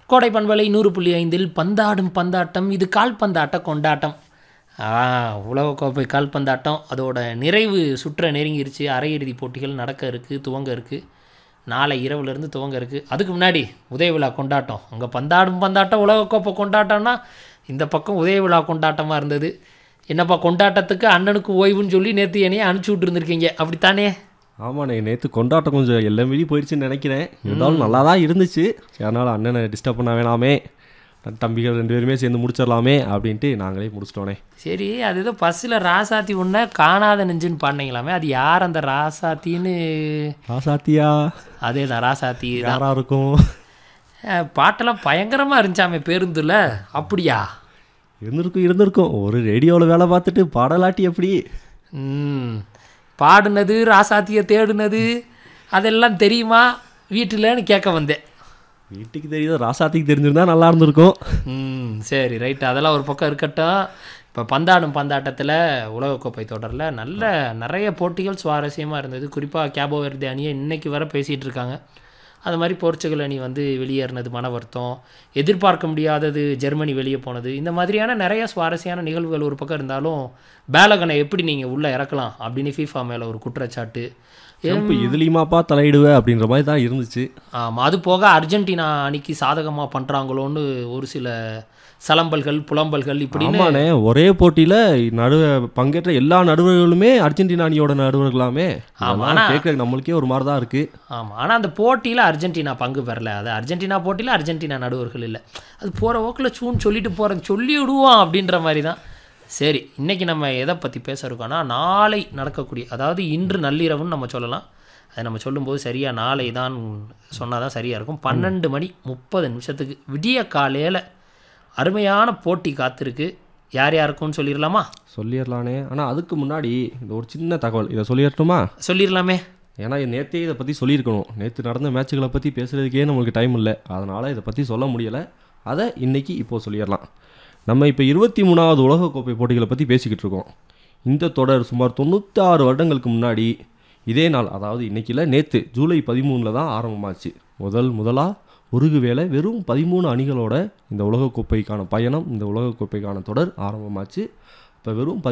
கோடை பண்பலை நூறு புள்ளி ஐந்தில் பந்தாடும் பந்தாட்டம் இது கால்பந்தாட்ட கொண்டாட்டம் ஆ, உலகக்கோப்பை கால்பந்தாட்டம் அதோட நிறைவு சுற்ற நெருங்கிருச்சு அரையிறுதி போட்டிகள் நடக்க இருக்குது துவங்க இருக்குது நாளை இரவுலேருந்து துவங்க இருக்குது அதுக்கு முன்னாடி உதய விழா கொண்டாட்டம் அங்கே பந்தாடும் பந்தாட்டம் உலகக்கோப்பை கொண்டாட்டம்னா இந்த பக்கம் உதய விழா கொண்டாட்டமாக இருந்தது என்னப்பா கொண்டாட்டத்துக்கு அண்ணனுக்கு ஓய்வுன்னு சொல்லி நேற்று என்னையே அனுப்பிச்சி விட்டுருந்துருக்கீங்க அப்படித்தானே ஆமாண்ணே நேற்று கொண்டாட்டம் கொஞ்சம் எல்லாம் மீறி போயிடுச்சுன்னு நினைக்கிறேன் இருந்தாலும் நல்லா தான் இருந்துச்சு அதனால் அண்ணனை டிஸ்டர்ப் பண்ண வேணாமே தம்பிகள் ரெண்டு பேருமே சேர்ந்து முடிச்சிடலாமே அப்படின்ட்டு நாங்களே முடிச்சிட்டோனே சரி அது ஏதோ பஸ்ஸில் ராசாத்தி ஒன்று காணாத நெஞ்சுன்னு பாடினீங்களாமே அது யார் அந்த ராசாத்தின்னு ராசாத்தியா அதே தான் ராசாத்தி தான் யாரா இருக்கும் அஹ், பாட்டெல்லாம் பயங்கரமாக இருந்துச்சாமே பேருந்துல அப்படியா இருந்திருக்கும் இருந்திருக்கும் ஒரு ரேடியோவில் வேலை பார்த்துட்டு பாடலாட்டி எப்படி ம் பாடுனது ராசாத்தியை தேடுனது அதெல்லாம் தெரியுமா வீட்டிலன்னு கேட்க வந்தேன் வீட்டுக்கு தெரியுது ராசாத்திக்கு தெரிஞ்சிருந்தா நல்லா இருந்திருக்கும் ம் சரி ரைட் அதெல்லாம் ஒரு பக்கம் இருக்கட்டும் இப்போ பந்தாடும் பந்தாட்டத்தில் உலகக்கோப்பை தொடரில் நல்ல நிறைய போட்டிகள் சுவாரஸ்யமாக இருந்தது குறிப்பாக கேபோ வெர்தே அணியை இன்னைக்கு வர பேசிகிட்டு இருக்காங்க அது மாதிரி போர்ச்சுகல் அணி வந்து வெளியேறினது மன வருத்தம் எதிர்பார்க்க முடியாதது ஜெர்மனி வெளியே போனது இந்த மாதிரியான நிறைய சுவாரஸ்யமான நிகழ்வுகள் ஒரு பக்கம் இருந்தாலும் பேலகனை எப்படி நீங்கள் உள்ளே இறக்கலாம் அப்படின்னு ஃபீஃபா மேலே ஒரு குற்றச்சாட்டு ட்ரம்ப் எதுலையுமாப்பா தலையிடுவ அப்படின்ற மாதிரி தான் இருந்துச்சு ஆமாம் அது போக அர்ஜென்டினா அணிக்கு சாதகமாக பண்ணுறாங்களோன்னு ஒரு சில சலம்பல்கள் புலம்பல்கள் இப்படின்னு ஆமாண்ணே ஒரே போட்டியில் நடு பங்கேற்ற எல்லா நடுவர்களுமே அர்ஜென்டினா அணியோட நடுவர்களாமே ஆமா, கேட்க நம்மளுக்கே ஒரு மாதிரி தான் இருக்கு ஆமாம் ஆனால் அந்த போட்டியில் அர்ஜென்டினா பங்கு பெறல அது அர்ஜென்டினா போட்டியில் அர்ஜென்டினா நடுவர்கள் இல்லை அது போகிற போக்கில் சூன்னு சொல்லிட்டு போகிறேன் சொல்லி விடுவோம் அப்படின்ற மாதிரி தான் சரி இன்றைக்கி நம்ம எதை பற்றி பேச இருக்கோம்னா நாளை நடக்கக்கூடிய அதாவது இன்று நள்ளிரவுன்னு நம்ம சொல்லலாம் அதை நம்ம சொல்லும்போது சரியாக நாளை தான் சொன்னால் தான் சரியாக இருக்கும் பன்னெண்டு மணி முப்பது நிமிஷத்துக்கு விடிய காலையில் அருமையான போட்டி காத்திருக்கு யார் யாருக்கும்னு சொல்லிடலாமா சொல்லிடலானே ஆனால் அதுக்கு முன்னாடி இந்த ஒரு சின்ன தகவல் இதை சொல்லிடட்டுமா சொல்லிடலாமே ஏன்னா நேற்றே இதை பற்றி சொல்லியிருக்கணும் நேற்று நடந்த மேட்சுகளை பற்றி பேசுகிறதுக்கே நம்மளுக்கு டைம் இல்லை அதனால் இதை பற்றி சொல்ல முடியலை அதை இன்னைக்கு இப்போ சொல்லிடலாம் நம்ம இப்போ இருபத்தி மூணாவது உலகக்கோப்பை போட்டிகளை பற்றி பேசிக்கிட்டு இருக்கோம் இந்த தொடர் சுமார் தொண்ணூத்தாறு வருடங்களுக்கு முன்னாடி இதே நாள் அதாவது இன்னைக்கு இல்லை நேற்று ஜூலை பதிமூணில் தான் ஆரம்பமாச்சு முதல் முதலாக ஒருவேளை வெறும் பதிமூணு அணிகளோட இந்த உலகக்கோப்பைக்கான பயணம் இந்த உலகக்கோப்பைக்கான தொடர் ஆரம்பமாச்சு இப்போ வெறும்